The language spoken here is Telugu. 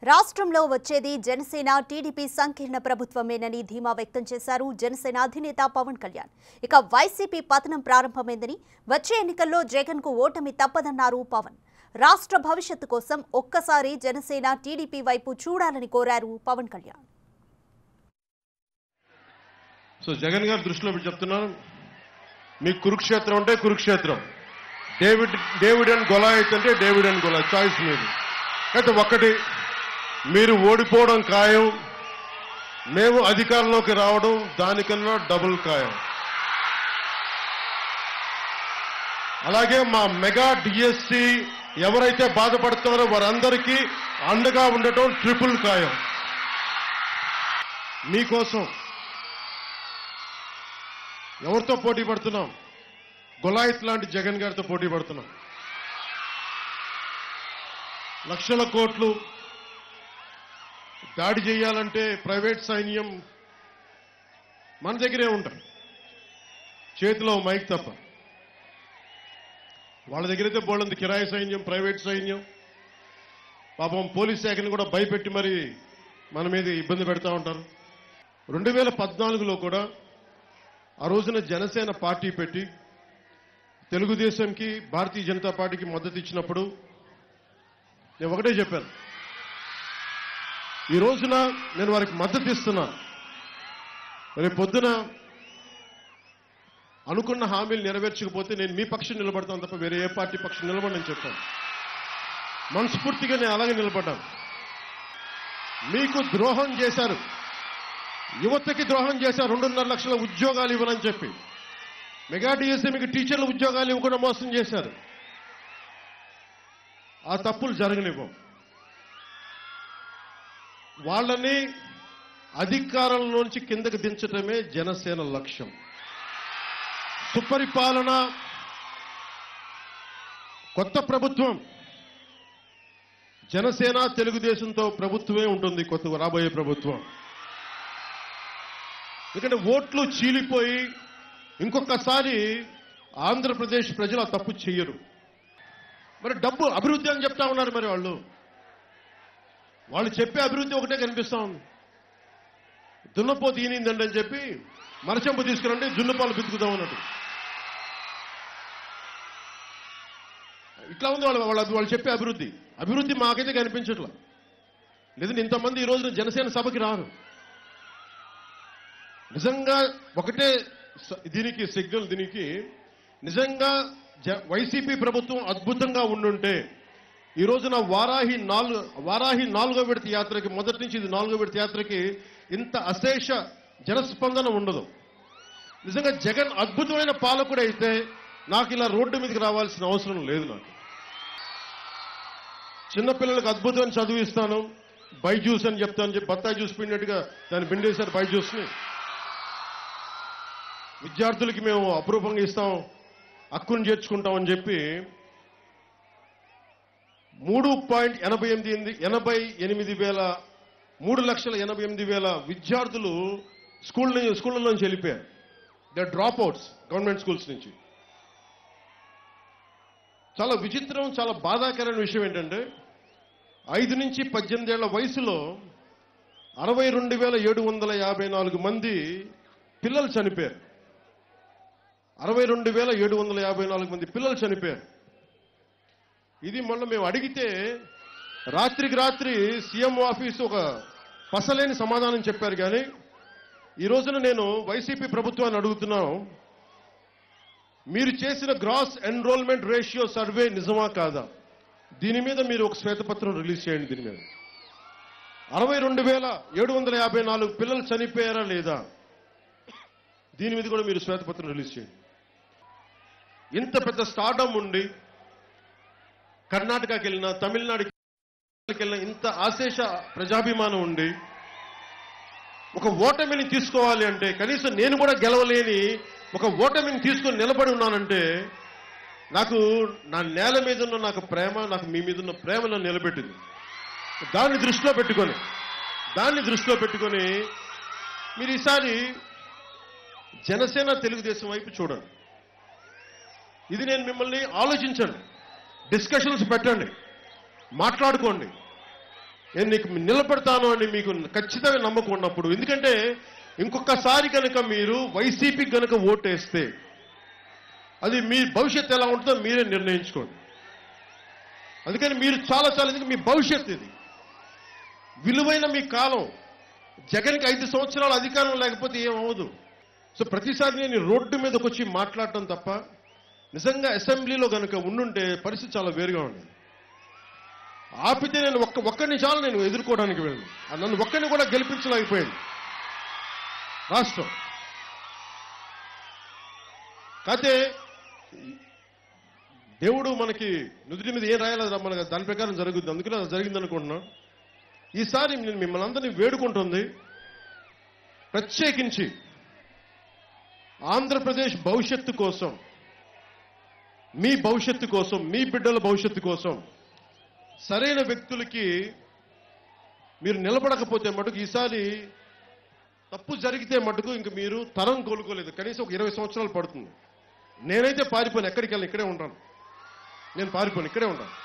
రాష్ట్రంలో వచ్చేది జనసేన టీడీపీ సంకీర్ణ ప్రభుత్వమేనని ధీమా వ్యక్తం చేశారు జనసేన అధినేత పవన్ కళ్యాణ్ ఇక వైసీపీ పతనం ప్రారంభమైందని వచ్చే ఎన్నికల్లో జగన్ కు ఓటమి తప్పదన్నారు పవన్ రాష్ట్ర భవిష్యత్తు కోసం ఒక్కసారి జనసేన టీడీపీ వైపు చూడాలని కోరారు పవన్ కళ్యాణ్ సో జగన్ గారి దృష్టిలో పెట్టి చెప్తున్నాను మీకు కురుక్షేత్రం అంటే Kurukshetram David David and Goliath అంటే డేవిడ్ అండ్ గొలా చాయిస్ మీది అయితే ఒక్కటి మీరు ఓడిపోవడం ఖాయం మేము అధికారంలోకి రావడం దానికన్నా డబుల్ ఖాయం అలాగే మా మెగా డిఎస్సి ఎవరైతే బాధపడుతున్నారో వారందరికీ అండగా ఉండటం ట్రిపుల్ ఖాయం మీకోసం ఎవరితో పోటీ పడుతున్నాం గులాయిత్ లాంటి జగన్ గారితో పోటీ పడుతున్నాం లక్షల కోట్లు దాడి చేయాలంటే ప్రైవేట్ సైన్యం మన దగ్గరే ఉంటారు చేతిలో మైక్ తప్ప వాళ్ళ దగ్గరైతే బోళ్ళంది కిరాయి సైన్యం ప్రైవేట్ సైన్యం పాపం పోలీస్ శాఖని కూడా భయపెట్టి మరి మన మీద ఇబ్బంది పెడతా ఉంటారు రెండు వేల పద్నాలుగులో కూడా ఆ రోజున జనసేన పార్టీ పెట్టి తెలుగుదేశంకి భారతీయ జనతా పార్టీకి మద్దతు ఇచ్చినప్పుడు నేను ఒకటే చెప్పాను ఈ రోజున నేను వారికి మద్దతు ఇస్తున్నా రేపు పొద్దున అనుకున్న హామీలు నెరవేర్చకపోతే నేను మీ పక్షం నిలబడతాను తప్ప వేరే ఏ పార్టీ పక్షం నిలబడని చెప్పాను మనస్ఫూర్తిగా నేను అలాగే నిలబడ్డాను మీకు ద్రోహం చేశారు యువతకి ద్రోహం చేశారు రెండున్నర లక్షల ఉద్యోగాలు ఇవ్వనని చెప్పి మెగా డిఎస్సీ మీకు టీచర్ల ఉద్యోగాలు ఇవ్వకుండా మోసం చేశారు ఆ తప్పులు జరగనివ్వం వాళ్ళని అధికారంలోంచి కిందకి దించడమే జనసేన లక్ష్యం సుపరిపాలన కొత్త ప్రభుత్వం జనసేన తెలుగుదేశంతో ప్రభుత్వమే ఉంటుంది కొత్త రాబోయే ప్రభుత్వం ఎందుకంటే ఓట్లు చీలిపోయి ఇంకొకసారి ఆంధ్రప్రదేశ్ ప్రజలు ఆ తప్పు చెయ్యరు మరి డబ్బు అభివృద్ధి అని చెప్తా ఉన్నారు మరి వాళ్ళు వాళ్ళు చెప్పే అభివృద్ధి ఒకటే కనిపిస్తా ఉంది దున్నపోతు ఈనిందండి అని చెప్పి మరచెంపు తీసుకురండి జున్నుపాలు బితుకుదాం అన్నట్టు ఇట్లా ఉంది వాళ్ళ వాళ్ళ వాళ్ళు చెప్పే అభివృద్ధి అభివృద్ధి మాకైతే కనిపించట్లా లేదంటే ఇంతమంది ఈ రోజున జనసేన సభకి రారు నిజంగా ఒకటే స- దీనికి సిగ్నల్ దీనికి నిజంగా జ- వైసీపీ ప్రభుత్వం అద్భుతంగా ఉండుంటే ఈ రోజున వారాహి నాలుగు వారాహి నాలుగో విడత యాత్రకి మొదటి నుంచి ఇది నాలుగో విడత యాత్రకి ఇంత అశేష జనస్పందన ఉండదు నిజంగా జగన్ అద్భుతమైన పాలకుడు అయితే నాకు ఇలా రోడ్డు మీదకి రావాల్సిన అవసరం లేదు నాకు చిన్నపిల్లలకు అద్భుతమైన చదువు ఇస్తాను బైజూస్ అని చెప్తాను చెప్పి బత్తాయి జ్యూస్ పిండినట్టుగా దాన్ని పిండేశారు బైజూస్ని విద్యార్థులకి మేము అపురూపంగా ఇస్తాం హక్కును చేర్చుకుంటామని చెప్పి మూడు పాయింట్ ఎనభై ఎనిమిది ఎనిమిది ఎనభై ఎనిమిది వేల మూడు లక్షల ఎనభై ఎనిమిది వేల విద్యార్థులు స్కూల్ నుంచి స్కూళ్ళ నుంచి వెళ్ళిపోయారు the dropouts government schools నుంచి చాలా విచిత్రం చాలా బాధాకరమైన విషయం ఏంటంటే ఐదు నుంచి పద్దెనిమిది ఏళ్ల వయసులో అరవై రెండు వేల ఏడు వందల యాభై నాలుగు మంది పిల్లలు చనిపోయారు అరవై రెండు వేల ఏడు వందల యాభై నాలుగు మంది పిల్లలు చనిపోయారు ఇది మొన్న మేము అడిగితే రాత్రికి రాత్రి సీఎం ఆఫీస్ ఒక పసలేని సమాధానం చెప్పారు కానీ ఈ రోజున నేను వైసీపీ ప్రభుత్వాన్ని అడుగుతున్నాను మీరు చేసిన గ్రాస్ ఎన్రోల్మెంట్ రేషియో సర్వే నిజమా కాదా దీని మీద మీరు ఒక శ్వేతపత్రం రిలీజ్ చేయండి దీని మీద అరవై రెండు వేల ఏడు వందల యాభై నాలుగు పిల్లలు చనిపోయారా లేదా దీని మీద కూడా మీరు శ్వేతపత్రం రిలీజ్ చేయండి ఇంత పెద్ద స్టార్డమ్ ఉండి కర్ణాటకకి వెళ్ళినా తమిళనాడుకి వెళ్ళినా ఇంత ఆశేష ప్రజాభిమానం ఉండి ఒక ఓటమిని తీసుకోవాలి అంటే కనీసం నేను కూడా గెలవలేని ఒక ఓటమిని తీసుకొని నిలబడి ఉన్నానంటే నాకు నా నేల మీద ఉన్న నాకు ప్రేమ నాకు మీ మీద ఉన్న ప్రేమ నన్ను నిలబెట్టింది దాన్ని దృష్టిలో పెట్టుకొని దాన్ని దృష్టిలో పెట్టుకొని మీరు ఈసారి జనసేన తెలుగుదేశం వైపు చూడండి ఇది నేను మిమ్మల్ని ఆలోచించండి డిస్కషన్స్ పెట్టండి మాట్లాడుకోండి నేను నీకు నిలబెడతాను అని మీకు ఖచ్చితంగా నమ్మకం ఉన్నప్పుడు ఎందుకంటే ఇంకొకసారి కనుక మీరు వైసీపీ కనుక ఓటేస్తే అది మీ భవిష్యత్తు ఎలా ఉంటుందో మీరే నిర్ణయించుకోండి అందుకని మీరు చాలా చాలా ఎందుకంటే మీ భవిష్యత్తు ఇది విలువైన మీ కాలం జగన్కి ఐదు సంవత్సరాల అధికారం లేకపోతే ఏమవ్వదు సో ప్రతిసారి నేను రోడ్డు మీదకి వచ్చి మాట్లాడటం తప్ప నిజంగా అసెంబ్లీలో కనుక ఉండుంటే పరిస్థితి చాలా వేరుగా ఉండేది ఆపితే నేను ఒక్క ఒక్కడిని చాలు నేను ఎదుర్కోవడానికి వెళ్ళను ఆ నన్ను ఒక్కడిని కూడా గెలిపించలేకపోయింది రాష్ట్రం కాకపోతే దేవుడు మనకి నుదుటి మీద ఏం రాయాలి మనకి దాని ప్రకారం జరుగుద్ది అందుకనే అది జరిగింది అనుకుంటున్నాం ఈసారి నేను మిమ్మల్ని అందరినీ వేడుకుంటుంది ప్రత్యేకించి ఆంధ్రప్రదేశ్ భవిష్యత్తు కోసం మీ భవిష్యత్తు కోసం మీ బిడ్డల భవిష్యత్తు కోసం సరైన వ్యక్తులకి మీరు నిలబడకపోతే మటుకు ఈసారి తప్పు జరిగితే మటుకు ఇంక మీరు తరం కోలుకోలేదు కనీసం ఒక ఇరవై సంవత్సరాలు పడుతుంది నేనైతే పారిపోను ఎక్కడికి వెళ్ళి ఇక్కడే ఉంటాను నేను పారిపోను ఇక్కడే ఉంటాను